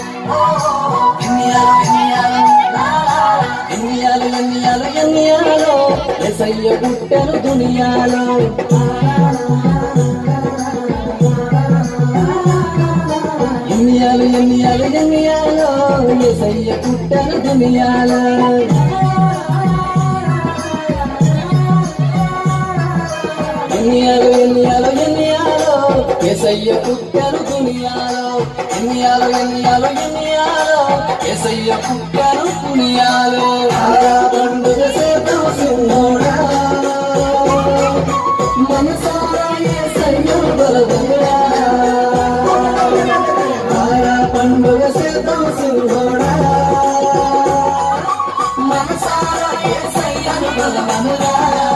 ఎన్నియాలు ఎన్నియాలు ఎన్నియాలు ఎన్నియాలు ఎసయ్య పుట్టెను దునియాలో ఎన్నియాలు ఎన్నియాలు ఎన్నియాలో ఎసయ్య పుట్టెను దునియాలో ఎన్నియాలు ఎన్నియాలు ఎన్నియాలో ఎసయ్య పుట్టెను దునియాలో ఎన్నియాలు ఎన్నియాలు ఎన్నియాలో ఎసయ్య పుట్టెను దునియాలో ఆరా పండుగ చేద్దాం సింహోడా మనసారా ఎసయ్య బలదురా ఆరా పండుగ చేద్దాం సింహోడా మనసారా ఎసయ్యను బలమనురా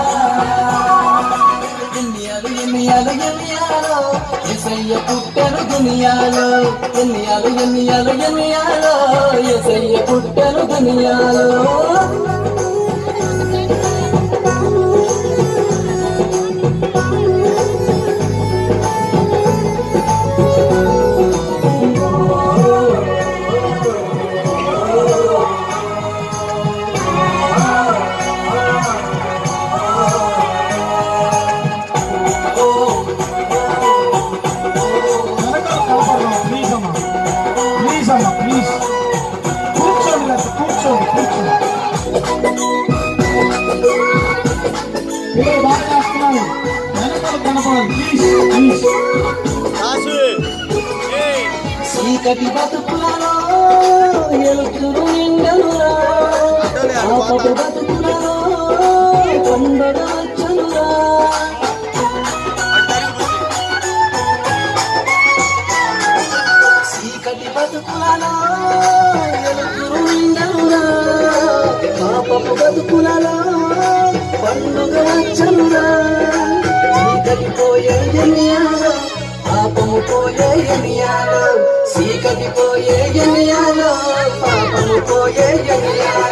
ఎన్నియాలు ఎన్నియాలు ఎన్నియాలో ఎసయ్య పుట్టెను దునియాలో ఎన్నియాలు ఎన్నియాలు ఎన్నియాలో ఎసయ్య పుట్టెను దునియాలో వెనకాల కనపడదాం ప్లీజ్ అమ్మా ప్లీజ్ అమ్మా ప్లీజ్ కూర్చోండి లేకపోతే కూర్చోండి కూర్చోండి పిల్లలు బాగా చేస్తున్నారు వెనకాల కనపడాలి ప్లీజ్ ప్లీజ్ చీకటి బతుకులలో ఎలుతురు నిండనురా ఆపటి బతుకులలో పండుగ వచ్చనురా చీకటి బతుకులలో ఎలుతురు నిండనురా పాపపు బతుకులలో పండుగ వచ్చనురా చీకటి పోయే ఎనియాలో పాపము పోయే ఎనియాలో చీకటి పోయే ఎనియాలో పాపము పోయే ఎనియాలో